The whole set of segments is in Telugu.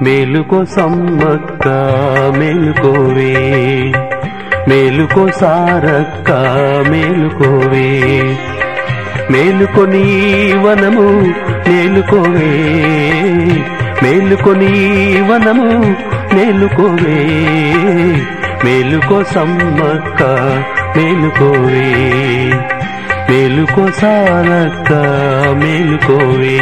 మేలుకో సమ్మక్క మేలుకోవే మేలుకో సారక్క మేలుకోవే మేలుకొని వనము మేలుకోవే మేలుకొని వనము మేలుకోవే మేలుకో సమ్మక్క మేలుకోవే మేలుకో సారక్క మేలుకోవే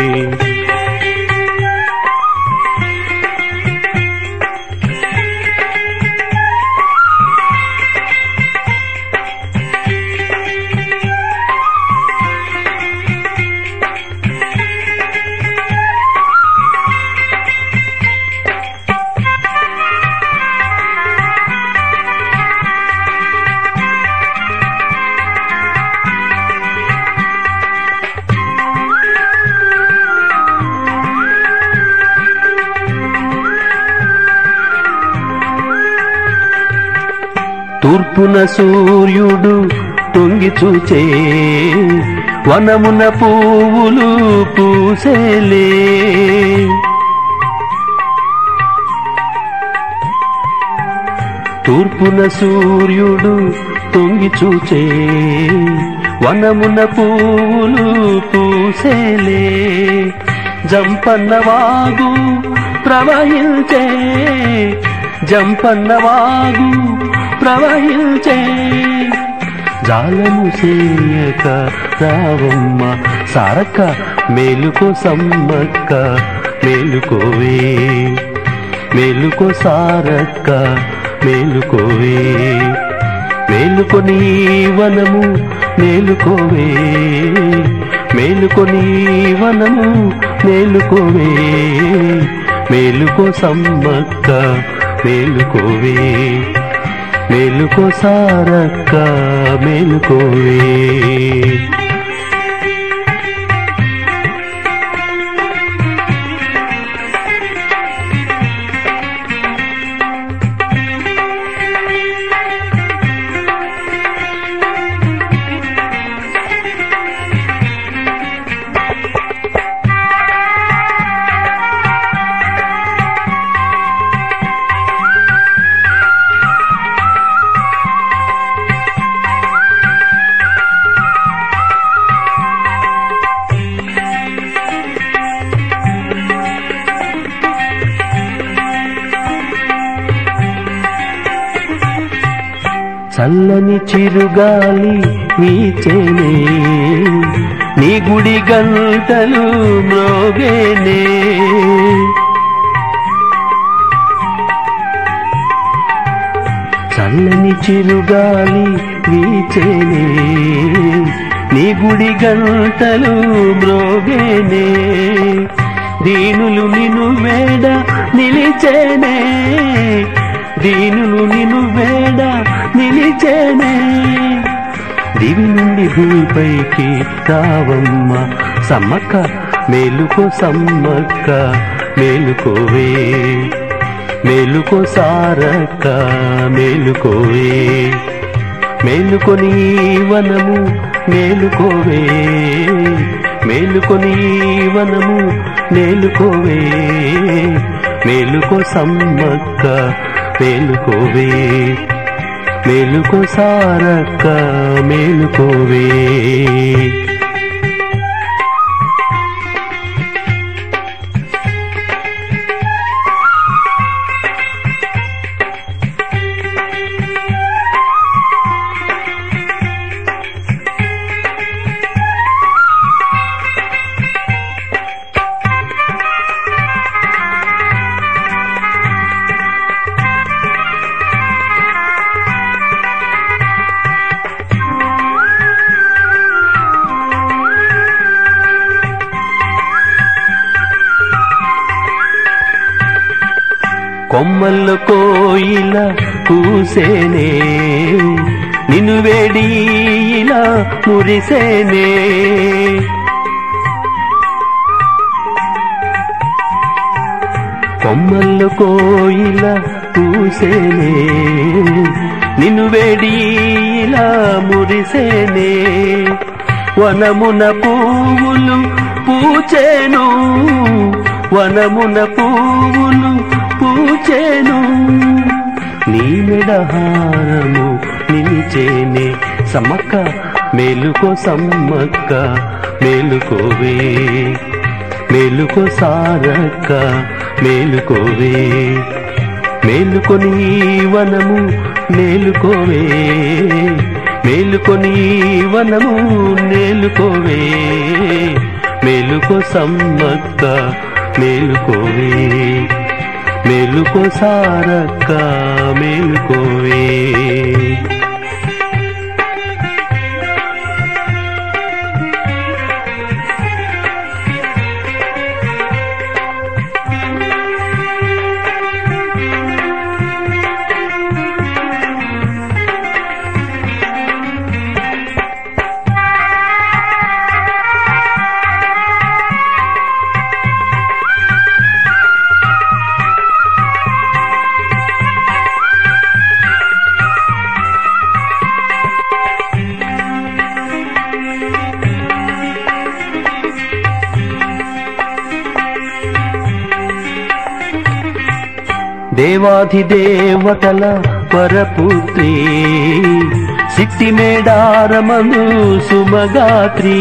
తూర్పున సూర్యుడు తొంగి చూచే వనమున పువ్వులు పూసేలే తూర్పున సూర్యుడు తొంగి చూచే వనమున పువ్వులు పూసేలే జంపన్నవాగు ప్రవహించే జంపన్నవాగు ప్రవహించే జాలము చేయక రావమ్మ సారక్క మేలుకో సమ్మక్క మేలుకోవే మేలుకో సారక్క మేలుకోవే మేలుకొని వనము మేలుకోవే మేలుకొని వనము మేలుకోవే మేలుకో సమ్మక్క మేలుకోవే మేలుకో సారక్క మేలుకోవే చల్లని చిరుగాలి వీచేనే నీ గుడి గంటలు మ్రోగేనే చల్లని చిరుగాలి వీచేనే నీ గుడి గంటలు మ్రోగేనే దీనులు నిన్ను వేడ నిలిచేనే దీనులు నిన్ను వేడ నిలిచేనే దివి నుండి భూమిపైకి రావమ్మ సమ్మక్క మేలుకో సమ్మక్క మేలుకోవే మేలుకో సారక్క మేలుకోవే మేలుకొని వనము మేలుకోవే మేలుకొని వనము మేలుకోవే మేలుకో సమ్మక్క మేలుకోవే మేలుకో సారక్క మేలుకోవే కొమ్మల్లో కోయిల కూసేనే నిన్ను వేడి ఇలా మురిసేనే కొమ్మల్లో కోయిల కూసేనే నిన్ను వేడి ఇలా మురిసేనే వనమున పువ్వులు పూచేను వనమున పువ్వులు పూచేను నీ మెడహారము నిలిచేనే సమ్మక్క మేలుకో సమ్మక్క మేలుకోవే మేలుకో సారక్క మేలుకోవే మేలుకొని ఈ వనము నేలుకోవే మేలుకొని ఈ వనము నేలుకోవే మేలుకో సమ్మక్క మేలుకోవే మేలుకో సారక్క మేలుకోవే దేవాధిదేవతల పరపుత్రి సిట్టి మేడారమను సుమగాత్రి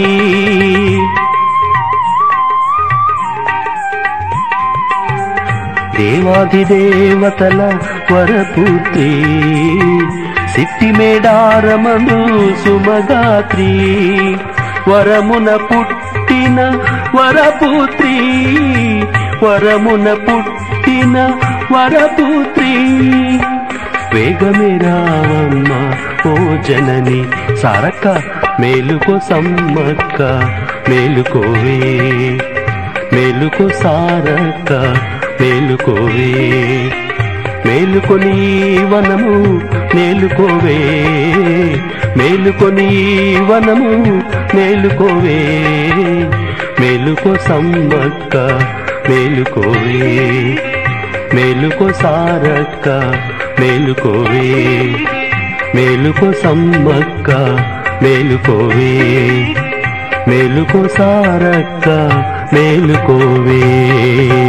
దేవాధిదేవతల వరపుత్రి సిట్టి మేడారమను సుమగాత్రి వరమున పుట్టిన వరపుత్రి వరమున పుట్టిన వరపుత్రి వేగమే రావమ్మ ఓ జనని సారక్క మేలుకో సమ్మక్క మేలుకోవే మేలుకో సారక్క మేలుకోవే మేలుకొని ఈ వనము మేలుకోవే మేలుకొని ఈ వనము మేలుకోవే మేలుకో సమ్మక్క మేలుకోవే మేలుకో సారక్క మేలుకోవే మేలుకో సమ్మక్క మేలుకోవే మేలుకో సారక్క మేలుకోవే